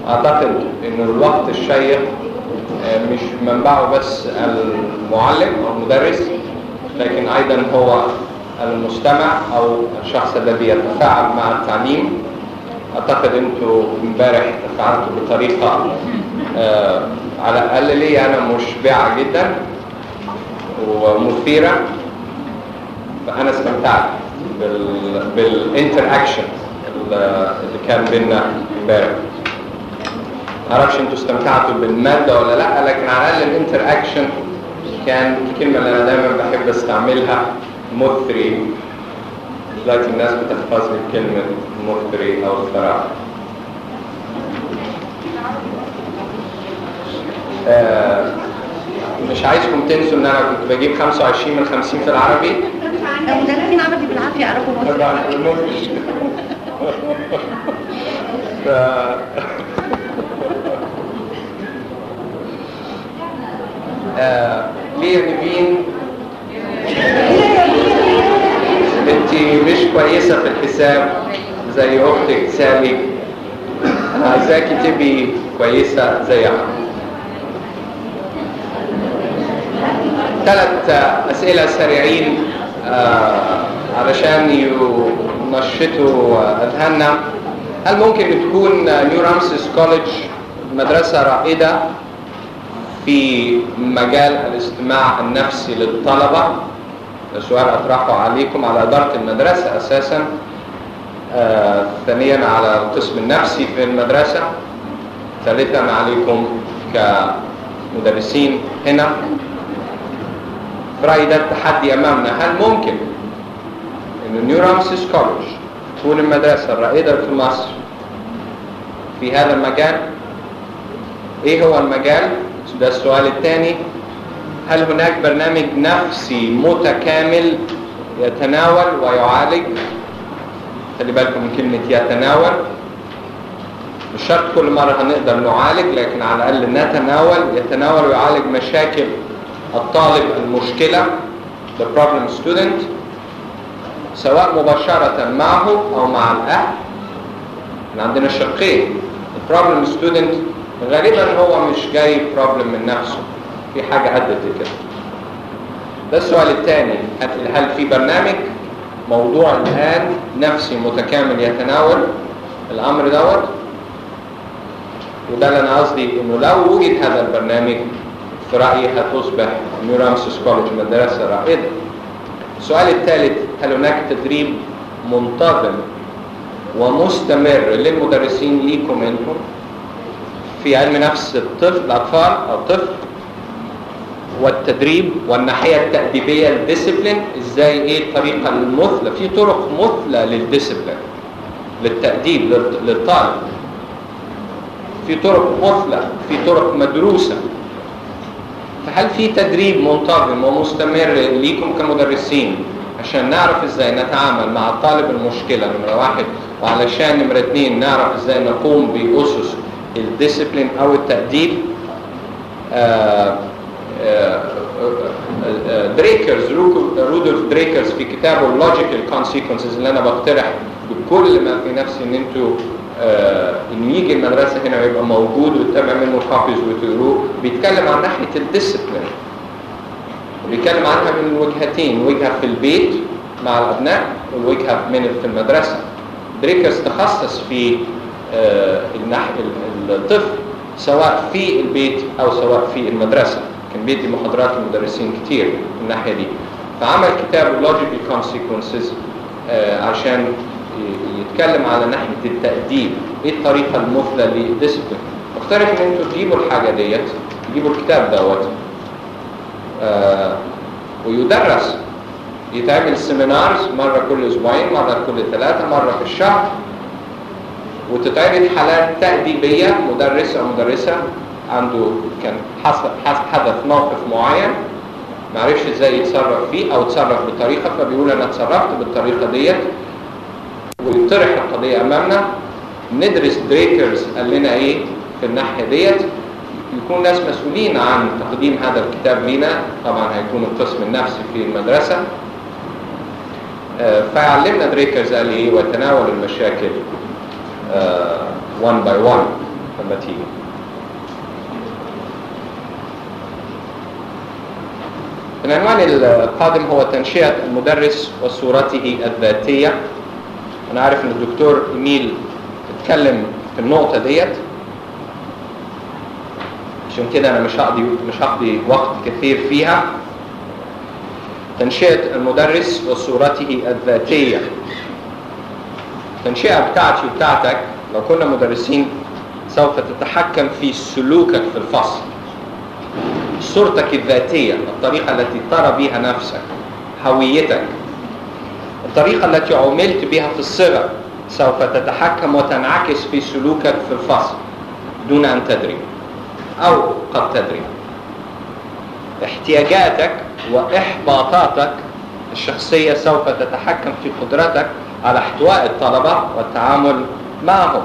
اعتقد ان الوقت الشيق آه، مش منبعه بس المعلم او المدرس لكن ايضا هو المستمع او الشخص الذي يتفاعل مع التعليم اعتقد انتوا امبارح تفاعلتوا بطريقه آه، على الاقل لي انا مشبعه جدا ومثيره فانا استمتعت بال بالانتر اكشن اللي كان بينا امبارح معرفش انتوا استمتعتوا بالماده ولا لا لكن على الاقل الانتر اكشن كان الكلمه اللي انا دايما بحب استعملها مثري دلوقتي الناس بتحفظ لي كلمه مثري او اختراع آه مش عايزكم تنسوا ان انا كنت بجيب 25 من 50 في العربي مدرسين عربي بالعافيه يعرفوا مصر طبعا المخرج ف... آه، ليه نيفين انت مش كويسة في الحساب زي اختك سالي عايزاكي تبقي كويسة زيها ثلاث أسئلة سريعين آه، علشان ينشطوا أذهاننا هل ممكن تكون نيو رامسيس كوليدج مدرسة رائدة في مجال الاستماع النفسي للطلبة ده سؤال أطرحه عليكم على إدارة المدرسة أساسا آه، ثانيا على القسم النفسي في المدرسة ثالثا عليكم كمدرسين هنا في رأيي ده التحدي أمامنا هل ممكن أن نيو رامسيس كوليدج تكون المدرسة الرائدة في مصر في هذا المجال إيه هو المجال؟ ده السؤال الثاني هل هناك برنامج نفسي متكامل يتناول ويعالج خلي بالكم من كلمة يتناول مش شرط كل مرة هنقدر نعالج لكن على الأقل نتناول يتناول ويعالج مشاكل الطالب المشكلة the problem student سواء مباشرة معه أو مع الأهل احنا عندنا شقين البروبلم ستودنت غالبا هو مش جاي بروبلم من نفسه في حاجة أدت كده ده السؤال الثاني هل هل في برنامج موضوع الآن نفسي متكامل يتناول الأمر دوت وده اللي أنا قصدي إنه لو وجد هذا البرنامج في رأيي هتصبح نيو رامسيس كوليدج مدرسة رائدة السؤال الثالث هل هناك تدريب منتظم ومستمر للمدرسين ليكم انتم في علم نفس الطفل الاطفال او الطفل والتدريب والناحيه التاديبيه الديسيبلين ازاي ايه الطريقه المثلى في طرق مثلى للديسيبلين للتاديب لل- للطالب في طرق مثلى في طرق مدروسه فهل في تدريب منتظم ومستمر ليكم كمدرسين عشان نعرف ازاي نتعامل مع الطالب المشكله نمره واحد وعلشان نمره اثنين نعرف ازاي نقوم باسس الديسيبلين او التاديب آه، آه، آه، دريكرز روكو- رودولف دريكرز في كتابه اللوجيكال كونسيكونسز اللي انا بقترح بكل ما في نفسي ان انتوا آه، انه يجي المدرسه هنا ويبقى موجود وتتابع منه كوبيز وتقروه بيتكلم عن ناحيه الديسيبلين بيتكلم عنها من وجهتين وجهه في البيت مع الابناء والوجهه من في المدرسه دريكرز تخصص في آه، الناحيه الطفل سواء في البيت او سواء في المدرسه كان بيدي محاضرات للمدرسين كتير من الناحيه دي فعمل كتاب Logical Consequences آه، عشان ي- يتكلم على ناحيه التاديب ايه الطريقه المثلى للديسبلين اقترح ان انتوا تجيبوا الحاجه ديت تجيبوا الكتاب دوت آه، ويدرس يتعمل سيمينارز مرة كل أسبوعين مرة كل ثلاثة مرة في الشهر وتتعمل حالات تأديبية مدرس أو مدرسة عنده كان حصل حص- حدث موقف معين ما عرفش ازاي يتصرف فيه او تصرف بطريقه فبيقول انا اتصرفت بالطريقه ديت ويطرح القضيه امامنا ندرس دريكرز قال لنا ايه في الناحيه ديت يكون ناس مسؤولين عن تقديم هذا الكتاب لنا طبعا هيكون القسم النفسي في المدرسه آه، فعلمنا دريكرز قال ايه وتناول المشاكل 1 باي 1 لما تيجي العنوان القادم هو تنشئة المدرس وصورته الذاتية أنا عارف إن الدكتور إيميل اتكلم في النقطة ديت عشان كده أنا مش هقضي مش هقضي وقت كثير فيها تنشئة المدرس وصورته الذاتية التنشئة بتاعتي وبتاعتك لو كنا مدرسين سوف تتحكم في سلوكك في الفصل صورتك الذاتية الطريقة التي ترى بها نفسك هويتك الطريقة التي عملت بها في الصغر سوف تتحكم وتنعكس في سلوكك في الفصل دون أن تدري أو قد تدري احتياجاتك وإحباطاتك الشخصية سوف تتحكم في قدرتك على احتواء الطلبة والتعامل معهم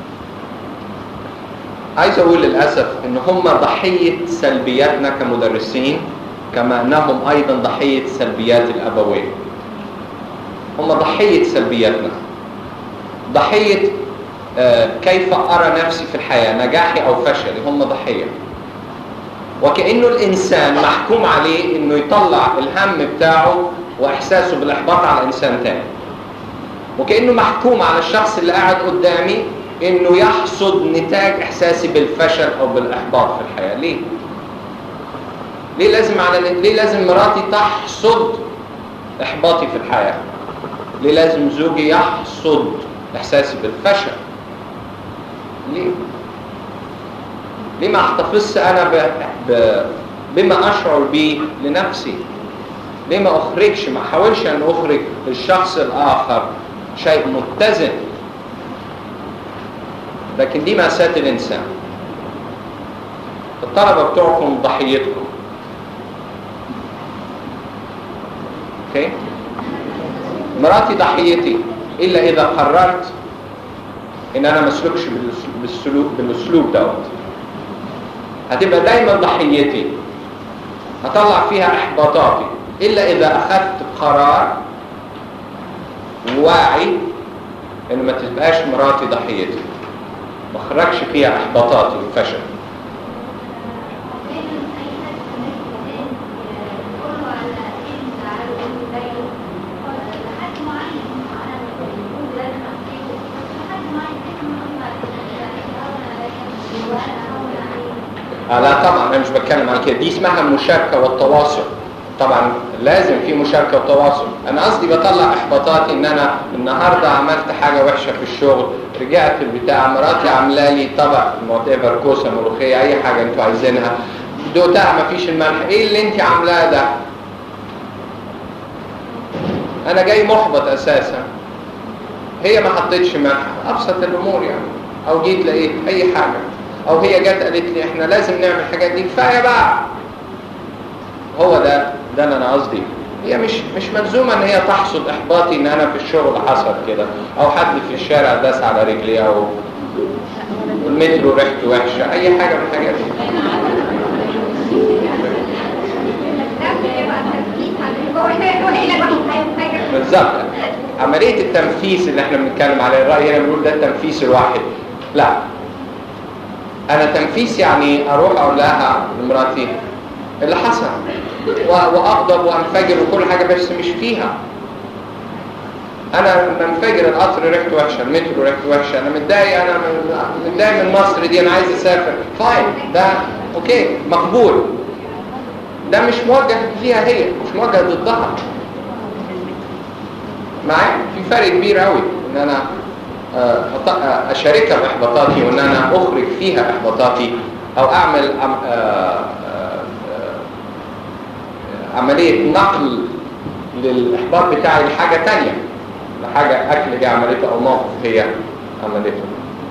عايز اقول للاسف ان هم ضحيه سلبياتنا كمدرسين كما انهم ايضا ضحيه سلبيات الابوين هم ضحيه سلبياتنا ضحيه آه كيف ارى نفسي في الحياه نجاحي او فشلي هم ضحيه وكانه الانسان محكوم عليه انه يطلع الهم بتاعه واحساسه بالاحباط على انسان تاني وكانه محكوم على الشخص اللي قاعد قدامي انه يحصد نتاج احساسي بالفشل او بالاحباط في الحياه ليه ليه لازم على ليه لازم مراتي تحصد احباطي في الحياه ليه لازم زوجي يحصد احساسي بالفشل ليه ليه ما احتفظش انا ب... ب... بما اشعر به لنفسي ليه ما اخرجش ما احاولش ان اخرج للشخص الاخر شيء متزن لكن دي مأساة الإنسان الطلبة بتوعكم ضحيتكم اوكي مراتي ضحيتي إلا إذا قررت إن أنا ما اسلكش بالسلوك بالأسلوب دوت هتبقى دايما ضحيتي هطلع فيها إحباطاتي إلا إذا أخذت قرار واعي إن ما تبقاش مراتي ضحيتي ما خرجش فيها احباطاتي وفشل لا طبعا انا مش بتكلم عن كده دي اسمها المشاركه والتواصل طبعا لازم في مشاركه وتواصل انا قصدي بطلع احباطاتي ان انا النهارده عملت حاجه وحشه في الشغل رجعت البتاع مراتي عامله لي طبق وات ايفر كوسه ملوخيه اي حاجه انتوا عايزينها دوقتها ما فيش الملح ايه اللي انت عاملاه ده انا جاي محبط اساسا هي ما حطيتش ملح ابسط الامور يعني او جيت لقيت اي حاجه او هي جت قالت لي احنا لازم نعمل الحاجات دي كفايه بقى هو ده ده اللي انا قصدي هي مش مش ملزومه ان هي تحصد احباطي ان انا في الشغل حصل كده او حد في الشارع داس على رجلي او المترو ريحته وحشه اي حاجه من الحاجات دي بالظبط عمليه التنفيذ اللي احنا بنتكلم عليه الراي هنا بنقول ده التنفيذ الواحد لا انا تنفيذ يعني اروح اقول لها لمراتي اللي حصل واغضب وانفجر وكل حاجه بس مش فيها انا منفجر القطر ريحته وحشه المترو ريحته وحشه انا متضايق انا متضايق من مصر دي انا عايز اسافر فاين ده اوكي مقبول ده مش موجه ليها هي مش موجه ضدها معايا في فرق كبير قوي ان انا اشاركها باحباطاتي وان انا اخرج فيها احباطاتي او اعمل عملية نقل للإحباط بتاعي لحاجة تانية لحاجة أكل هي عملته أو موقف هي عملته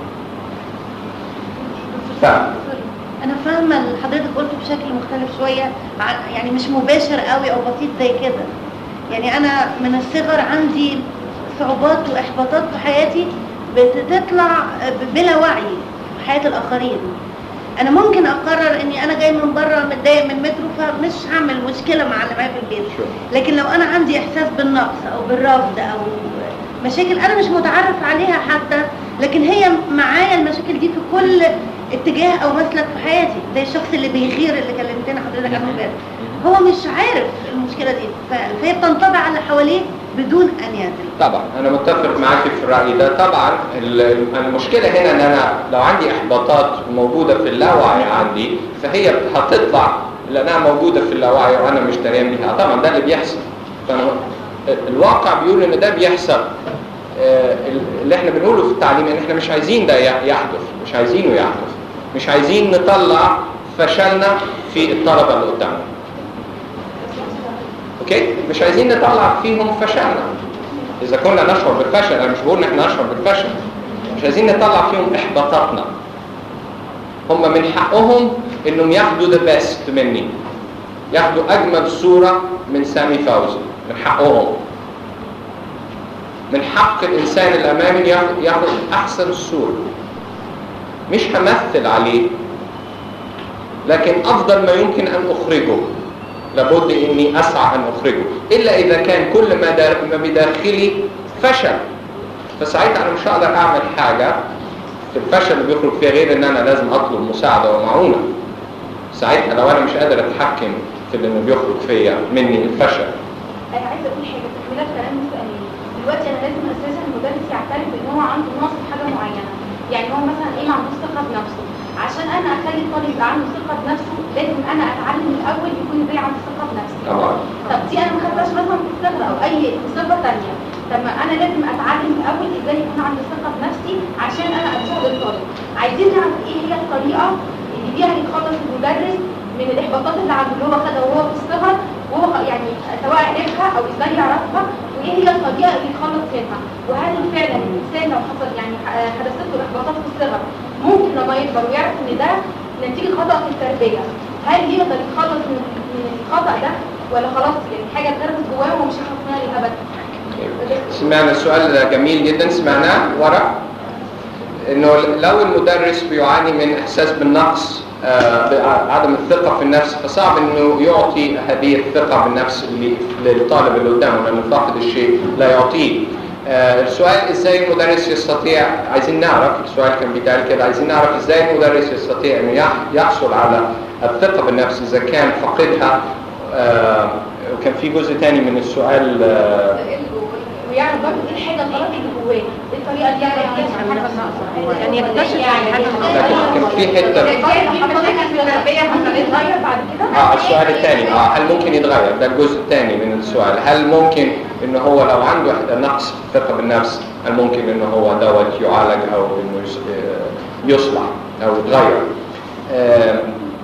ف... انا فاهمه اللي حضرتك قلته بشكل مختلف شويه يعني مش مباشر قوي او بسيط زي كده يعني انا من الصغر عندي صعوبات واحباطات في حياتي بتطلع بلا وعي في حياه الاخرين انا ممكن اقرر اني انا جاي من بره متضايق من المترو فمش هعمل مشكله مع اللي معايا في البيت لكن لو انا عندي احساس بالنقص او بالرفض او مشاكل انا مش متعرف عليها حتى لكن هي معايا المشاكل دي في كل اتجاه او مسلك في حياتي زي الشخص اللي بيغير اللي كلمتنا حضرتك عنه امبارح هو مش عارف المشكله دي ف- فهي بتنطبع على اللي حواليه بدون ان يدري طبعا انا متفق معاك في الراي ده طبعا ال- المشكله هنا ان انا لو عندي احباطات موجوده في اللاوعي عندي فهي هتطلع لانها موجوده في اللاوعي وانا مش دريان بيها طبعا ده اللي بيحصل فأنا الواقع بيقول ان ده بيحصل آه، اللي احنا بنقوله في التعليم ان احنا مش عايزين ده ي- يحدث مش عايزينه يحدث مش عايزين نطلع فشلنا في الطلبه اللي قدامنا اوكي مش عايزين نطلع فيهم فشلنا اذا كنا نشعر بالفشل انا مش بقول ان احنا نشعر بالفشل مش عايزين نطلع فيهم احباطاتنا هم من حقهم انهم ياخدوا ذا بيست مني ياخدوا اجمل صوره من سامي فوزي من حقهم من حق الانسان الامامي ياخد ياخد احسن صوره مش همثل عليه لكن افضل ما يمكن ان اخرجه لابد اني اسعى ان اخرجه الا اذا كان كل ما دار ما بداخلي فشل فساعتها انا مش هقدر اعمل حاجه في الفشل اللي بيخرج فيها غير ان انا لازم اطلب مساعده ومعونه ساعتها لو انا مش قادر اتحكم في اللي بيخرج فيا مني الفشل انا عايزه اقول حاجه تكمله كلام السؤالين دلوقتي انا لازم اساسا المدرس يعترف ان هو عنده نقص في حاجه معينه يعني هو مثلا ايه ما عندوش ثقه بنفسه عشان انا اخلي الطالب يبقى عنده ثقه بنفسه لازم انا اتعلم الاول يكون ازاي عنده ثقه بنفسه طبعا طب دي انا ما خدتهاش مثلا في الصغر او اي صفه ثانيه طب ما انا لازم اتعلم الاول ازاي يكون عندي ثقه بنفسي عشان انا اديها للطالب عايزين نعرف ايه هي الطريقه اللي بيها يتخلص المدرس من الاحباطات اللي عنده اللي هو خدها وهو في الصغر وهو يعني سواء عرفها او ازاي يعرفها وايه هي الطريقه اللي يتخلص منها وهل فعلا الانسان لو حصل يعني ح- حدثت له احباطات في الصغر ممكن لما يكبر ويعرف ان ده نتيجه خطا في التربيه هل يقدر يتخلص من من الخطا ده ولا خلاص يعني حاجه اتغرست جواه ومش هيخلص منها للابد سمعنا السؤال ده جميل جدا سمعناه ورا انه لو المدرس بيعاني من احساس بالنقص آه، بعدم الثقه في النفس فصعب انه يعطي هذه الثقه بالنفس اللي للطالب اللي قدامه لانه فاقد الشيء لا يعطيه آه، السؤال ازاي المدرس يستطيع عايزين نعرف السؤال كان بيتقال كده عايزين نعرف ازاي المدرس يستطيع انه يح- يحصل على الثقه بالنفس اذا كان فقدها آه، وكان في جزء تاني من السؤال آه، ويعرف برضه ايه الحاجه الغلط اللي جواه ايه الطريقه اللي يعرف بيها عشان حاجه ناقصه يعني يكتشف الحاجة لكن كان في حته هتتغير بعد كده اه السؤال الثاني اه هل ممكن يتغير ده الجزء الثاني من السؤال هل ممكن ان هو لو عنده نقص في الثقه بالنفس هل ممكن ان هو دوت يعالج او انه يص- آه، يصلح او يتغير آه،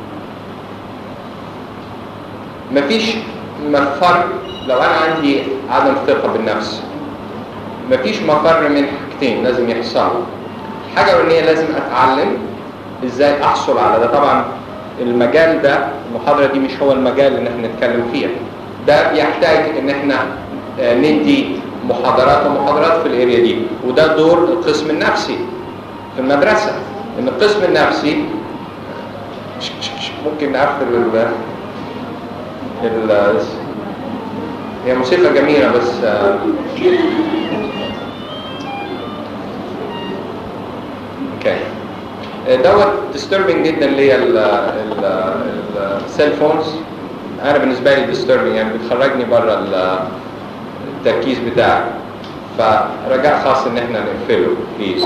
مفيش مفر لو انا عندي عدم ثقه بالنفس مفيش مفر من حاجتين لازم يحصلوا الحاجه الاولانيه لازم اتعلم ازاي احصل على ده طبعا المجال ده المحاضره دي مش هو المجال اللي احنا نتكلم فيه ده بيحتاج ان احنا آه، ندي محاضرات ومحاضرات في الاريا دي وده دور القسم النفسي في المدرسه ان القسم النفسي ممكن نقفل ال ال هي موسيقى جميله بس آه، اوكي دوت disturbing جدا ليا السيل فونز انا بالنسبه لي disturbing يعني بتخرجني بره ال- التركيز بتاعي فرجاء خاص ان احنا نقفله بليز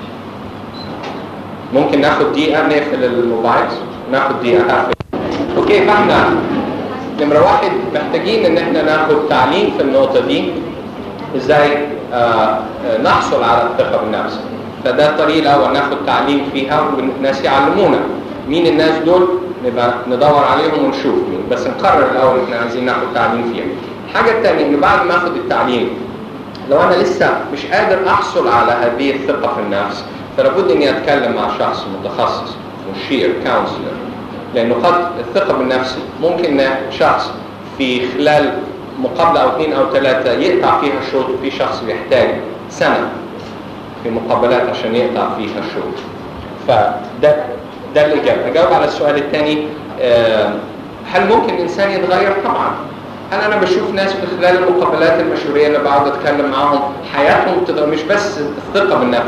ممكن ناخد دقيقه نقفل الموبايل ناخد دقيقه هقفل اوكي فاحنا نمره واحد محتاجين ان احنا ناخد تعليم في النقطه دي ازاي آه، آه، نحصل على الثقه بالنفس فده الطريق الاول ناخد تعليم فيها والناس يعلمونا مين الناس دول نبقى ندور عليهم ونشوف مين بس نقرر الاول احنا عايزين ناخد تعليم فيها الحاجه الثانيه ان بعد ما اخد التعليم لو انا لسه مش قادر احصل على هذه الثقه في النفس فلابد اني اتكلم مع شخص متخصص مشير كونسلر لانه قد الثقه بالنفس ممكن إن شخص في خلال مقابله او اثنين او ثلاثه يقطع فيها الشوط وفي شخص بيحتاج سنه في مقابلات عشان يقطع فيها الشوط فده ده الاجابه اجاوب على السؤال الثاني آه، هل ممكن الانسان يتغير طبعا هل انا بشوف ناس في خلال المقابلات المشهوريه اللي بقعد اتكلم معاهم حياتهم بتبقى مش بس الثقه بالنفس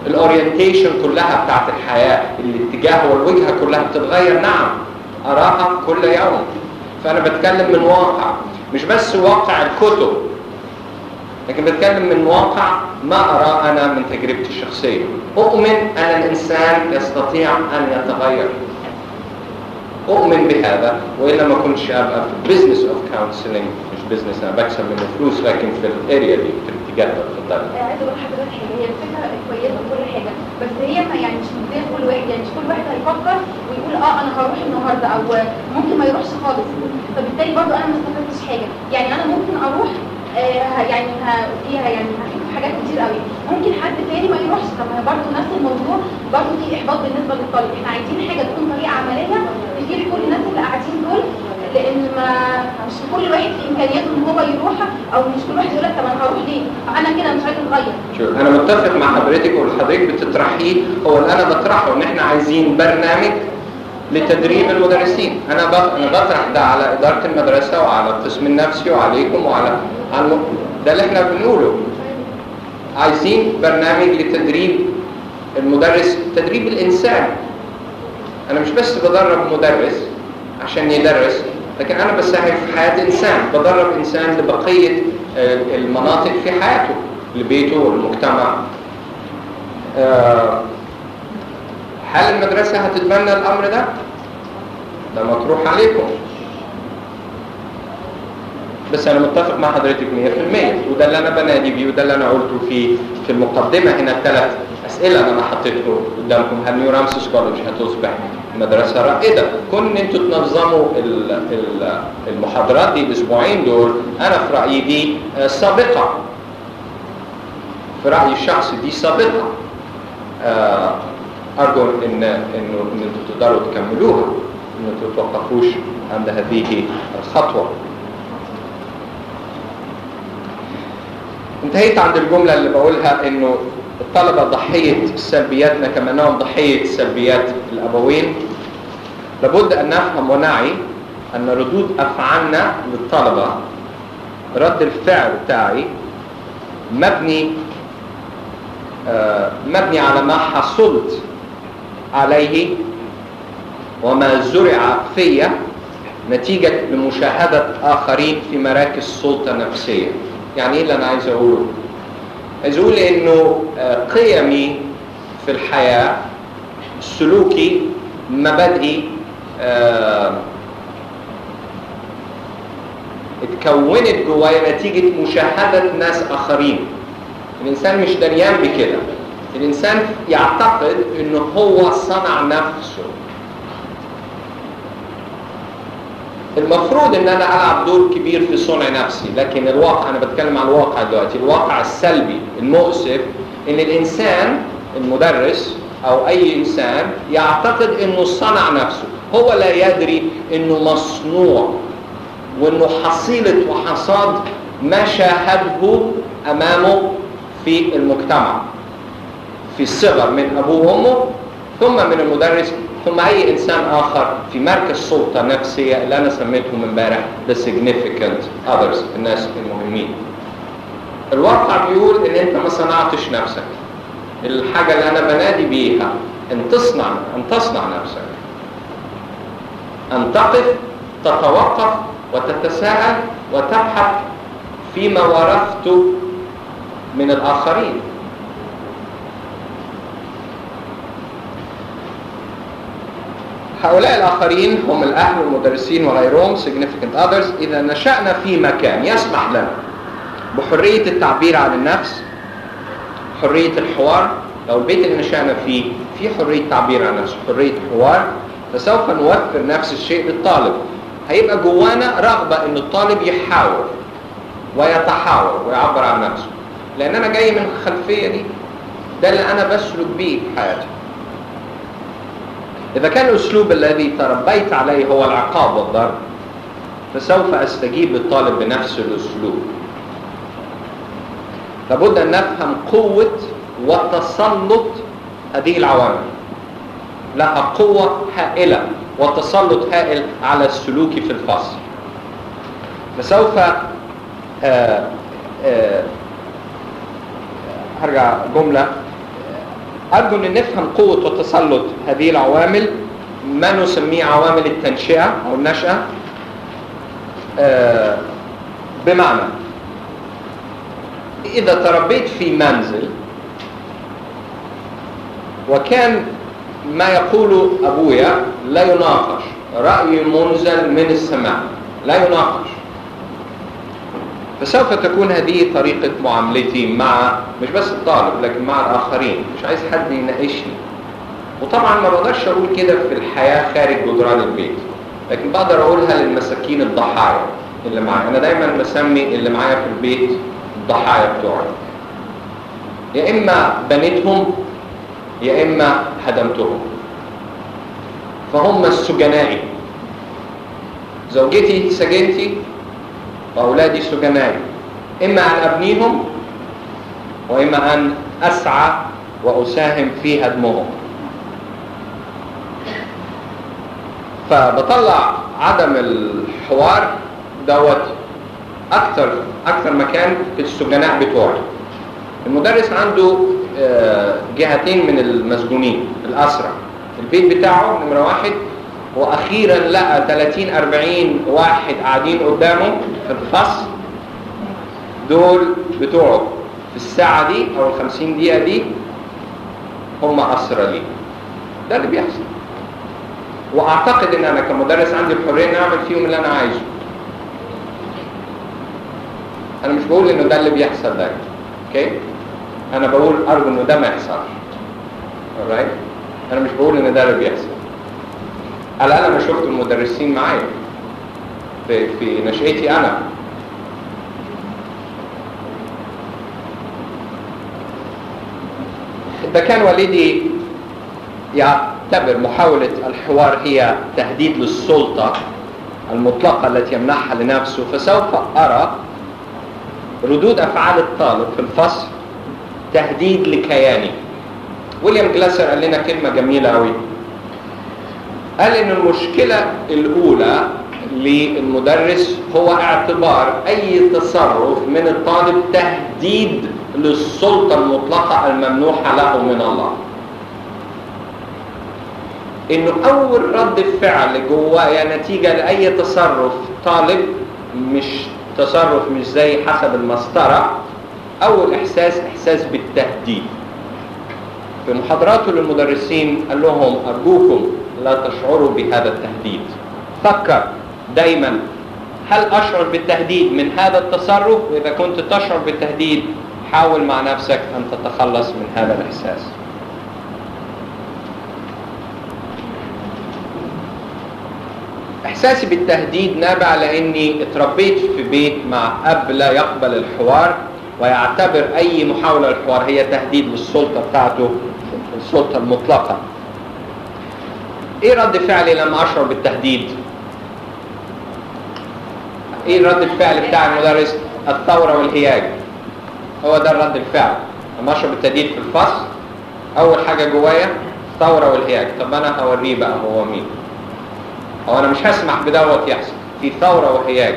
الاورينتيشن كلها بتاعت الحياه الاتجاه والوجهه كلها بتتغير نعم اراها كل يوم فانا بتكلم من واقع مش بس واقع الكتب لكن بتكلم من واقع ما اراه انا من تجربتي الشخصيه اؤمن ان الانسان يستطيع ان يتغير اؤمن بهذا والا ما كنتش ابقى في بزنس اوف كونسلنج مش بزنس انا بكسب منه فلوس لكن في الاريا دي في الاتجاه ده اتفضل عايزه اقول لحضرتك حاجه هي الفكره كويسه وكل حاجه بس هي ما يعني مش من غير كل واحد يعني مش كل واحد هيفكر ويقول اه انا هروح النهارده او ممكن ما يروحش خالص فبالتالي برضو انا ما استفدتش حاجه يعني انا ممكن اروح آه يعني ه- فيها يعني هشوف حاجات كتير قوي ممكن حد تاني ما يروحش طب ما هي برضه نفس الموضوع برضه في احباط بالنسبه للطالب احنا عايزين حاجه تكون طريقه عمليه تفيد كل الناس اللي قاعدين دول لان ما مش كل واحد في امكانياته ان هو يروح او مش كل واحد يقول لك طب انا هروح ليه؟ انا كده مش عايز اتغير شوف انا متفق مع حضرتك واللي حضرتك بتطرحيه هو اللي انا بطرحه ان احنا عايزين برنامج لتدريب المدرسين انا بط- انا بطرح ده على اداره المدرسه وعلى القسم النفسي وعليكم وعلى على الم- ده اللي احنا بنقوله عايزين برنامج لتدريب المدرس تدريب الانسان انا مش بس بدرب مدرس عشان يدرس لكن انا بساهم في حياه انسان بدرب انسان لبقيه آه، المناطق في حياته لبيته والمجتمع آه، هل المدرسه هتتبنى الامر ده ده مطروح عليكم بس انا متفق مع حضرتك 100% وده اللي انا بنادي بيه وده اللي انا قلته في في المقدمه هنا الثلاث اسئله اللي انا حطيتهم قدامكم هل نيو رامسيس كولج هتصبح مدرسه رائده كون ان انتوا تنظموا ال- ال- المحاضرات دي الاسبوعين دول انا في رايي دي آه، سابقه في رايي الشخصي دي سابقه آه، ارجو ان انه ان انتوا تقدروا تكملوها ان انتوا توقفوش عند هذه الخطوه انتهيت عند الجملة اللي بقولها انه الطلبة ضحية سلبياتنا كما انهم ضحية سلبيات الابوين لابد ان نفهم ونعي ان ردود افعالنا للطلبة رد الفعل بتاعي مبني آه، مبني على ما حصلت عليه وما زرع فيا نتيجة لمشاهدة آخرين في مراكز سلطة نفسية يعني ايه اللي انا عايز اقوله عايز اقول انه آه، قيمي في الحياه سلوكي مبادئي آه، اتكونت جوايا نتيجه مشاهده ناس اخرين الانسان مش دريان بكده الانسان يعتقد انه هو صنع نفسه المفروض ان انا العب دور كبير في صنع نفسي لكن الواقع انا بتكلم عن الواقع دلوقتي الواقع السلبي المؤسف ان الانسان المدرس او اي انسان يعتقد انه صنع نفسه هو لا يدري انه مصنوع وانه حصيله وحصاد ما شاهده امامه في المجتمع في الصغر من ابوه وامه ثم من المدرس ثم اي انسان اخر في مركز سلطه نفسيه اللي انا سميتهم امبارح the significant others الناس المهمين الواقع بيقول ان انت ما صنعتش نفسك الحاجه اللي انا بنادي بيها ان تصنع ان تصنع نفسك ان تقف تتوقف وتتساءل وتبحث فيما ورثته من الاخرين هؤلاء الآخرين هم الأهل والمدرسين وغيرهم significant others إذا نشأنا في مكان يسمح لنا بحرية التعبير عن النفس حرية الحوار لو البيت اللي نشأنا فيه في حرية تعبير عن النفس حرية حوار فسوف نوفر نفس الشيء للطالب هيبقى جوانا رغبة ان الطالب يحاور ويتحاور ويعبر عن نفسه لان انا جاي من الخلفية دي ده اللي انا بسلك بيه في حياتي إذا كان الأسلوب الذي تربيت عليه هو العقاب والضرب فسوف أستجيب للطالب بنفس الأسلوب لابد أن نفهم قوة وتسلط هذه العوامل لها قوة هائلة وتسلط هائل على السلوك في الفصل فسوف آه آه هرجع جملة أرجو أن نفهم قوة وتسلط هذه العوامل ما نسميه عوامل التنشئة أو النشأة آه، بمعنى إذا تربيت في منزل وكان ما يقوله أبويا لا يناقش رأي منزل من السماء لا يناقش فسوف تكون هذه طريقة معاملتي مع مش بس الطالب لكن مع الآخرين مش عايز حد يناقشني وطبعا ما بقدرش أقول كده في الحياة خارج جدران البيت لكن بقدر أقولها للمساكين الضحايا اللي معايا أنا دايما بسمي اللي معايا في البيت الضحايا بتوعي يا إما بنيتهم يا إما هدمتهم فهم السجنائي زوجتي سجنتي وأولادي سجنائي إما أن أبنيهم وإما أن أسعى وأساهم في هدمهم فبطلع عدم الحوار دوت أكثر أكثر مكان في السجناء بتوعي المدرس عنده آه، جهتين من المسجونين الأسرى البيت بتاعه نمرة واحد وأخيرا لقى 30 40 واحد قاعدين قدامه في الفصل دول بتوعه في الساعة دي أو ال 50 دقيقة دي هم أسرى ليه ده اللي بيحصل وأعتقد إن أنا كمدرس عندي الحرية إن أعمل فيهم اللي أنا عايزه أنا مش بقول إنه ده اللي بيحصل ده أوكي أنا بقول أرجو إنه ده ما يحصلش alright أنا مش بقول إن ده اللي بيحصل على الأقل أنا شفت المدرسين معايا في, في نشأتي أنا إذا كان والدي يعتبر محاولة الحوار هي تهديد للسلطة المطلقة التي يمنحها لنفسه فسوف أرى ردود أفعال الطالب في الفصل تهديد لكياني ويليام جلاسر قال لنا كلمة جميلة أوي قال إن المشكلة الأولى للمدرس هو اعتبار أي تصرف من الطالب تهديد للسلطة المطلقة الممنوحة له من الله إنه أول رد فعل جوايا نتيجة لأي تصرف طالب مش تصرف مش زي حسب المسطرة أول إحساس إحساس بالتهديد في محاضراته للمدرسين قال لهم أرجوكم لا تشعروا بهذا التهديد فكر دايما هل أشعر بالتهديد من هذا التصرف وإذا كنت تشعر بالتهديد حاول مع نفسك أن تتخلص من هذا الإحساس إحساسي بالتهديد نابع لأني اتربيت في بيت مع أب لا يقبل الحوار ويعتبر أي محاولة للحوار هي تهديد للسلطة بتاعته السلطة المطلقة ايه رد فعلي لما اشعر بالتهديد ايه رد الفعل بتاع المدرس الثورة والهياج هو ده رد الفعل لما اشعر بالتهديد في الفصل اول حاجة جوايا ثورة والهياج طب انا هوريه بقى هو مين او انا مش هسمح بدوت يحصل في ثورة وهياج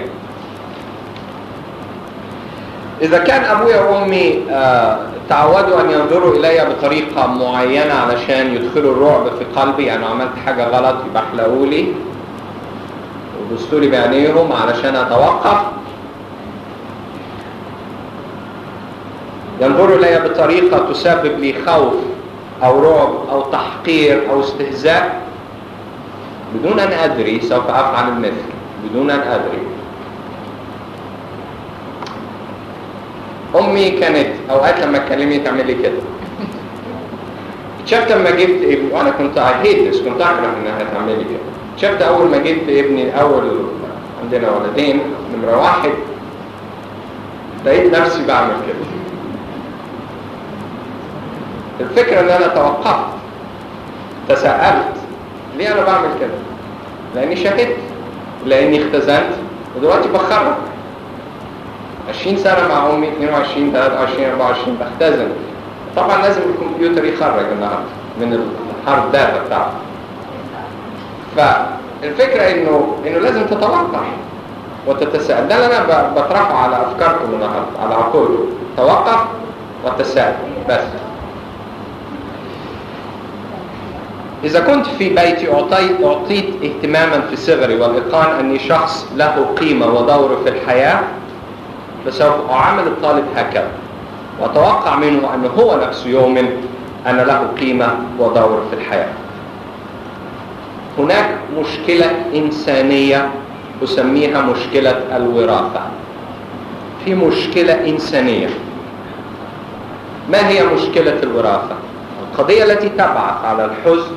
إذا كان أبويا وأمي آه تعودوا أن ينظروا إلي بطريقة معينة علشان يدخلوا الرعب في قلبي أنا عملت حاجة غلط يبحلقوا لي وبصوا لي بعينيهم علشان أتوقف ينظروا إلي بطريقة تسبب لي خوف أو رعب أو تحقير أو استهزاء بدون أن أدري سوف أفعل المثل بدون أن أدري امي كانت اوقات لما تكلمني تعمل لي كده شفت لما جبت ابني وانا كنت هيتس كنت اكره انها تعمل لي كده شفت اول ما جبت ابني اول عندنا ولدين نمره واحد لقيت نفسي بعمل كده الفكره ان انا توقفت تساءلت ليه انا بعمل كده لاني شهدت لاني اختزنت ودلوقتي بخرج 20 سنة مع أمي 22 23 24 بختزن طبعا لازم الكمبيوتر يخرج النهارده من الهارد داتا بتاعته فالفكرة إنه إنه لازم تتوقع وتتساءل ده اللي أنا بطرحه على أفكاركم النهارده على عقولكم توقف وتساءل بس إذا كنت في بيتي أعطيت, أعطيت اهتماما في صغري والإيقان أني شخص له قيمة ودور في الحياة فسوف أعامل الطالب هكذا وأتوقع منه أنه هو نفسه يؤمن أن له قيمة ودور في الحياة هناك مشكلة إنسانية أسميها مشكلة الوراثة في مشكلة إنسانية ما هي مشكلة الوراثة؟ القضية التي تبعث على الحزن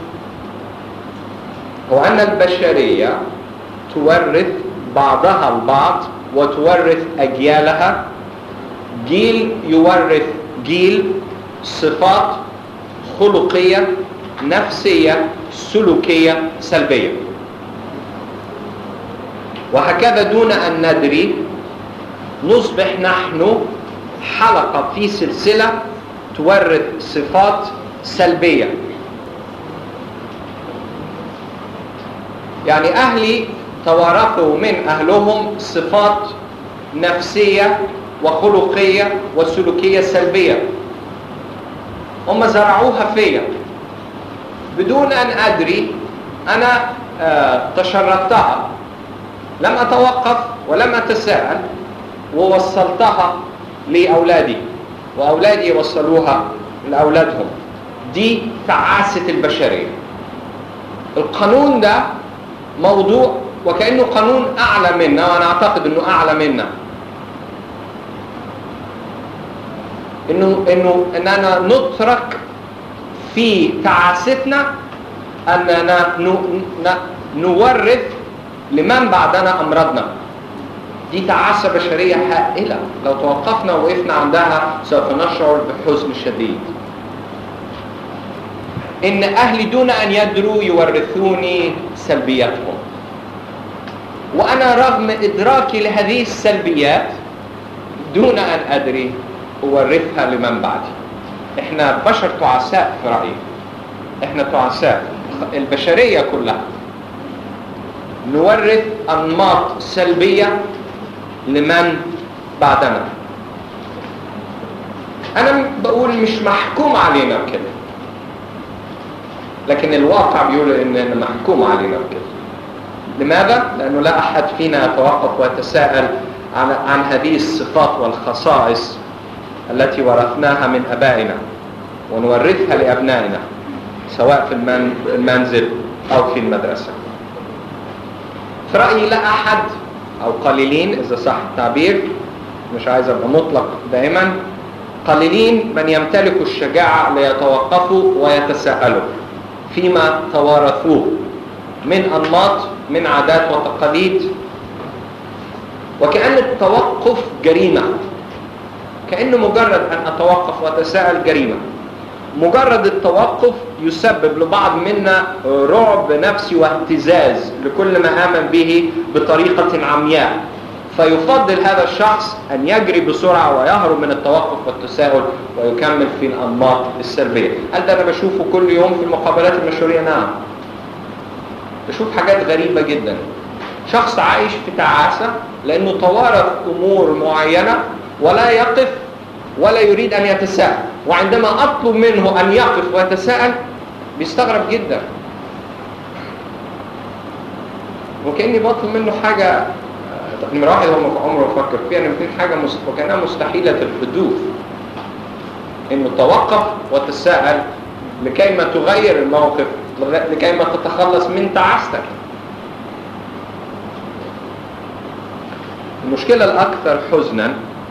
هو أن البشرية تورث بعضها البعض وتورث أجيالها جيل يورث جيل صفات خلقية نفسية سلوكية سلبية وهكذا دون أن ندري نصبح نحن حلقة في سلسلة تورث صفات سلبية يعني أهلي توارثوا من أهلهم صفات نفسية وخلقية وسلوكية سلبية هم زرعوها فيا بدون أن أدري أنا آه تشربتها لم أتوقف ولم أتساءل ووصلتها لأولادي وأولادي وصلوها لأولادهم دي تعاسة البشرية القانون ده موضوع وكأنه قانون أعلى منا وأنا أعتقد أنه أعلى منا إنه إنه إننا نترك في تعاستنا أننا نورث لمن بعدنا أمراضنا دي تعاسة بشرية هائلة لو توقفنا ووقفنا عندها سوف نشعر بحزن شديد إن أهلي دون أن يدروا يورثوني سلبياتهم وأنا رغم إدراكي لهذه السلبيات دون أن أدري أورثها لمن بعدي إحنا بشر تعساء في رأيي إحنا تعساء البشرية كلها نورث أنماط سلبية لمن بعدنا أنا بقول مش محكوم علينا بكده لكن الواقع بيقول إننا محكوم علينا بكده لماذا؟ لأنه لا أحد فينا يتوقف ويتساءل عن, عن هذه الصفات والخصائص التي ورثناها من أبائنا ونورثها لأبنائنا سواء في المنزل أو في المدرسة في رأيي لا أحد أو قليلين إذا صح التعبير مش عايز أبقى مطلق دائما قليلين من يمتلكوا الشجاعة ليتوقفوا ويتساءلوا فيما توارثوه من أنماط من عادات وتقاليد وكأن التوقف جريمة كأنه مجرد أن أتوقف وأتساءل جريمة مجرد التوقف يسبب لبعض منا رعب نفسي واهتزاز لكل ما آمن به بطريقة عمياء فيفضل هذا الشخص أن يجري بسرعة ويهرب من التوقف والتساؤل ويكمل في الأنماط السلبية هل ده أنا بشوفه كل يوم في المقابلات المشهورية؟ نعم بشوف حاجات غريبة جدا شخص عايش في تعاسة لأنه توارث أمور معينة ولا يقف ولا يريد أن يتساءل وعندما أطلب منه أن يقف ويتساءل بيستغرب جدا وكأني بطلب منه حاجة نمرة واحد هو عمره فكر فيها نمرة اثنين حاجة مست... وكأنها مستحيلة الحدوث إنه توقف وتساءل لكي ما تغير الموقف لكي ما تتخلص من تعاستك المشكلة الأكثر حزنا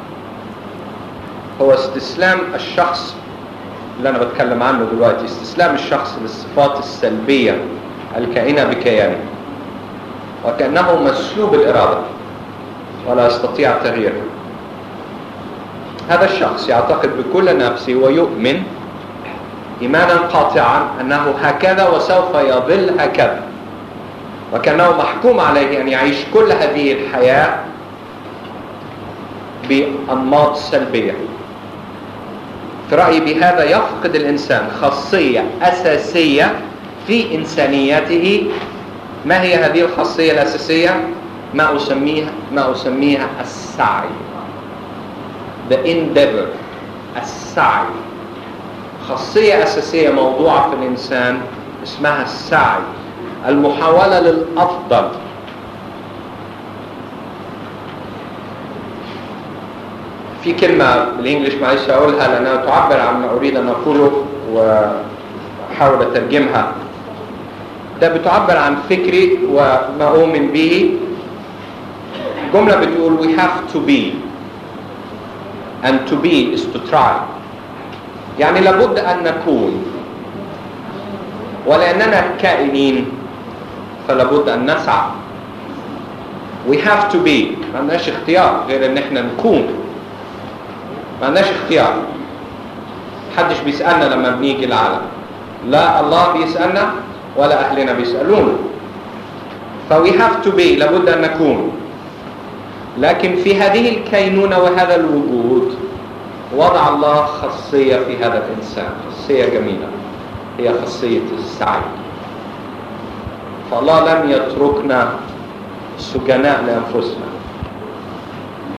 هو استسلام الشخص اللي أنا بتكلم عنه دلوقتي استسلام الشخص للصفات السلبية الكائنة بكيانه وكأنه مسلوب الإرادة ولا يستطيع تغييرها هذا الشخص يعتقد بكل نفسه ويؤمن إيمانا قاطعا أنه هكذا وسوف يظل هكذا وكأنه محكوم عليه أن يعيش كل هذه الحياة بأنماط سلبية في رأيي بهذا يفقد الإنسان خاصية أساسية في إنسانيته ما هي هذه الخاصية الأساسية؟ ما أسميها ما أسميها السعي the endeavor السعي خاصية أساسية موضوعة في الإنسان اسمها السعي المحاولة للأفضل في كلمة بالإنجليش معلش أقولها لأنها تعبر عن ما أريد أن أقوله وأحاول أترجمها ده بتعبر عن فكري وما أؤمن به جملة بتقول we have to be and to be is to try يعني لابد أن نكون ولأننا كائنين فلابد أن نسعى we have to be ما عندناش اختيار غير ان احنا نكون ما عندناش اختيار محدش بيسألنا لما بنيجي العالم لا الله بيسألنا ولا أهلنا بيسألونا ف we have to be لابد أن نكون لكن في هذه الكينونة وهذا الوجود وضع الله خاصية في هذا الإنسان خاصية جميلة هي خاصية السعي فالله لم يتركنا سجناء لأنفسنا